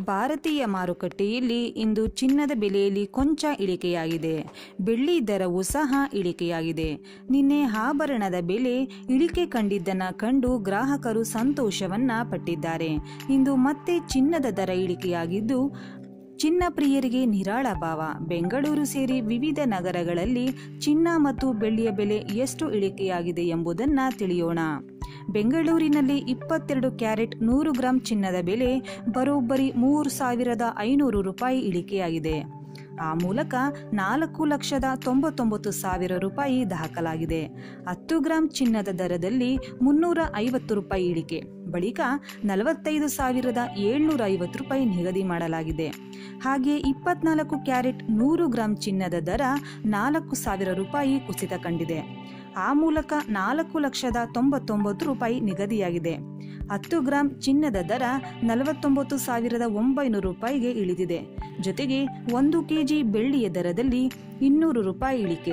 ಭಾರತೀಯ ಮಾರುಕಟ್ಟೆಯಲ್ಲಿ ಇಂದು ಚಿನ್ನದ ಬೆಲೆಯಲ್ಲಿ ಕೊಂಚ ಇಳಿಕೆಯಾಗಿದೆ ಬೆಳ್ಳಿ ದರವೂ ಸಹ ಇಳಿಕೆಯಾಗಿದೆ ನಿನ್ನೆ ಆಭರಣದ ಬೆಲೆ ಇಳಿಕೆ ಕಂಡಿದ್ದನ್ನ ಕಂಡು ಗ್ರಾಹಕರು ಸಂತೋಷವನ್ನ ಪಟ್ಟಿದ್ದಾರೆ ಇಂದು ಮತ್ತೆ ಚಿನ್ನದ ದರ ಇಳಿಕೆಯಾಗಿದ್ದು ಚಿನ್ನ ಪ್ರಿಯರಿಗೆ ನಿರಾಳ ಭಾವ ಬೆಂಗಳೂರು ಸೇರಿ ವಿವಿಧ ನಗರಗಳಲ್ಲಿ ಚಿನ್ನ ಮತ್ತು ಬೆಳ್ಳಿಯ ಬೆಲೆ ಎಷ್ಟು ಇಳಿಕೆಯಾಗಿದೆ ಎಂಬುದನ್ನು ತಿಳಿಯೋಣ ಬೆಂಗಳೂರಿನಲ್ಲಿ ಇಪ್ಪತ್ತೆರಡು ಕ್ಯಾರೆಟ್ ನೂರು ಗ್ರಾಂ ಚಿನ್ನದ ಬೆಲೆ ಬರೋಬ್ಬರಿ ಮೂರು ಸಾವಿರದ ಐನೂರು ರೂಪಾಯಿ ಇಳಿಕೆಯಾಗಿದೆ ಆ ಮೂಲಕ ನಾಲ್ಕು ಲಕ್ಷದ ತೊಂಬತ್ತೊಂಬತ್ತು ಸಾವಿರ ರೂಪಾಯಿ ದಾಖಲಾಗಿದೆ ಹತ್ತು ಗ್ರಾಂ ಚಿನ್ನದ ದರದಲ್ಲಿ ಮುನ್ನೂರ ಐವತ್ತು ರೂಪಾಯಿ ಇಳಿಕೆ ಬಳಿಕ ನಲವತ್ತೈದು ಸಾವಿರದ ಏಳ್ನೂರ ಐವತ್ತು ರೂಪಾಯಿ ನಿಗದಿ ಮಾಡಲಾಗಿದೆ ಹಾಗೆ ಇಪ್ಪತ್ನಾಲ್ಕು ಕ್ಯಾರೆಟ್ ನೂರು ಗ್ರಾಂ ಚಿನ್ನದ ದರ ನಾಲ್ಕು ಸಾವಿರ ರೂಪಾಯಿ ಕುಸಿತ ಕಂಡಿದೆ ಆ ಮೂಲಕ ನಾಲ್ಕು ಲಕ್ಷದ ತೊಂಬತ್ತೊಂಬತ್ತು ರೂಪಾಯಿ ನಿಗದಿಯಾಗಿದೆ ಹತ್ತು ಗ್ರಾಂ ಚಿನ್ನದ ದರ ನಲವತ್ತೊಂಬತ್ತು ಸಾವಿರದ ಒಂಬೈನೂರು ರೂಪಾಯಿಗೆ ಇಳಿದಿದೆ ಜೊತೆಗೆ ಒಂದು ಕೆಜಿ ಬೆಳ್ಳಿಯ ದರದಲ್ಲಿ ಇನ್ನೂರು ರೂಪಾಯಿ ಇಳಿಕೆ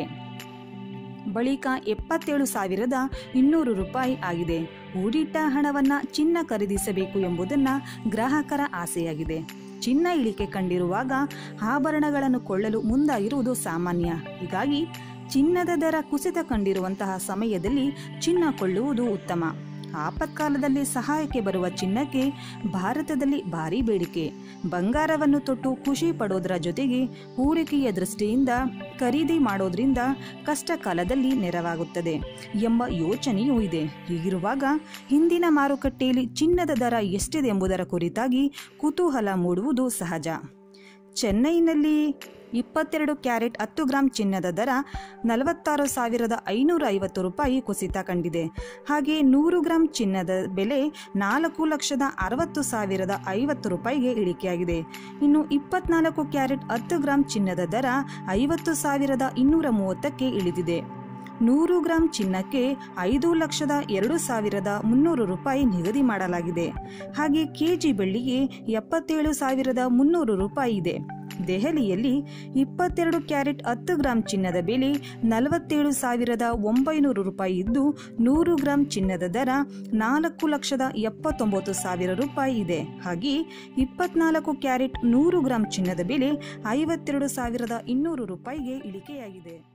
ಬಳಿಕ ಎಪ್ಪತ್ತೇಳು ಸಾವಿರದ ಇನ್ನೂರು ರೂಪಾಯಿ ಆಗಿದೆ ಹೂಡಿಟ್ಟ ಹಣವನ್ನ ಚಿನ್ನ ಖರೀದಿಸಬೇಕು ಎಂಬುದನ್ನ ಗ್ರಾಹಕರ ಆಸೆಯಾಗಿದೆ ಚಿನ್ನ ಇಳಿಕೆ ಕಂಡಿರುವಾಗ ಆಭರಣಗಳನ್ನು ಕೊಳ್ಳಲು ಮುಂದಾಗಿರುವುದು ಸಾಮಾನ್ಯ ಹೀಗಾಗಿ ಚಿನ್ನದ ದರ ಕುಸಿತ ಕಂಡಿರುವಂತಹ ಸಮಯದಲ್ಲಿ ಚಿನ್ನ ಕೊಳ್ಳುವುದು ಉತ್ತಮ ಆಪತ್ಕಾಲದಲ್ಲಿ ಸಹಾಯಕ್ಕೆ ಬರುವ ಚಿನ್ನಕ್ಕೆ ಭಾರತದಲ್ಲಿ ಭಾರಿ ಬೇಡಿಕೆ ಬಂಗಾರವನ್ನು ತೊಟ್ಟು ಖುಷಿ ಪಡೋದರ ಜೊತೆಗೆ ಹೂಡಿಕೆಯ ದೃಷ್ಟಿಯಿಂದ ಖರೀದಿ ಮಾಡೋದ್ರಿಂದ ಕಷ್ಟ ಕಾಲದಲ್ಲಿ ನೆರವಾಗುತ್ತದೆ ಎಂಬ ಯೋಚನೆಯೂ ಇದೆ ಹೀಗಿರುವಾಗ ಹಿಂದಿನ ಮಾರುಕಟ್ಟೆಯಲ್ಲಿ ಚಿನ್ನದ ದರ ಎಷ್ಟಿದೆ ಎಂಬುದರ ಕುರಿತಾಗಿ ಕುತೂಹಲ ಮೂಡುವುದು ಸಹಜ ಚೆನ್ನೈನಲ್ಲಿ ಇಪ್ಪತ್ತೆರಡು ಕ್ಯಾರೆಟ್ ಹತ್ತು ಗ್ರಾಂ ಚಿನ್ನದ ದರ ನಲವತ್ತಾರು ಸಾವಿರದ ಐನೂರ ಐವತ್ತು ರೂಪಾಯಿ ಕುಸಿತ ಕಂಡಿದೆ ಹಾಗೆ ನೂರು ಗ್ರಾಂ ಚಿನ್ನದ ಬೆಲೆ ನಾಲ್ಕು ಲಕ್ಷದ ಅರವತ್ತು ಸಾವಿರದ ಐವತ್ತು ರೂಪಾಯಿಗೆ ಇಳಿಕೆಯಾಗಿದೆ ಇನ್ನು ಇಪ್ಪತ್ನಾಲ್ಕು ಕ್ಯಾರೆಟ್ ಹತ್ತು ಗ್ರಾಂ ಚಿನ್ನದ ದರ ಐವತ್ತು ಸಾವಿರದ ಇನ್ನೂರ ಮೂವತ್ತಕ್ಕೆ ಇಳಿದಿದೆ ನೂರು ಗ್ರಾಂ ಚಿನ್ನಕ್ಕೆ ಐದು ಲಕ್ಷದ ಎರಡು ಸಾವಿರದ ಮುನ್ನೂರು ರೂಪಾಯಿ ನಿಗದಿ ಮಾಡಲಾಗಿದೆ ಹಾಗೆ ಕೆಜಿ ಬೆಳ್ಳಿಗೆ ಎಪ್ಪತ್ತೇಳು ಸಾವಿರದ ಮುನ್ನೂರು ರೂಪಾಯಿ ಇದೆ ದೆಹಲಿಯಲ್ಲಿ ಇಪ್ಪತ್ತೆರಡು ಕ್ಯಾರೆಟ್ ಹತ್ತು ಗ್ರಾಂ ಚಿನ್ನದ ಬೆಲೆ ನಲವತ್ತೇಳು ಸಾವಿರದ ಒಂಬೈನೂರು ರೂಪಾಯಿ ಇದ್ದು ನೂರು ಗ್ರಾಂ ಚಿನ್ನದ ದರ ನಾಲ್ಕು ಲಕ್ಷದ ಎಪ್ಪತ್ತೊಂಬತ್ತು ಸಾವಿರ ರೂಪಾಯಿ ಇದೆ ಹಾಗೆ ಇಪ್ಪತ್ನಾಲ್ಕು ಕ್ಯಾರೆಟ್ ನೂರು ಗ್ರಾಂ ಚಿನ್ನದ ಬೆಲೆ ಐವತ್ತೆರಡು ಸಾವಿರದ ಇನ್ನೂರು ರೂಪಾಯಿಗೆ ಇಳಿಕೆಯಾಗಿದೆ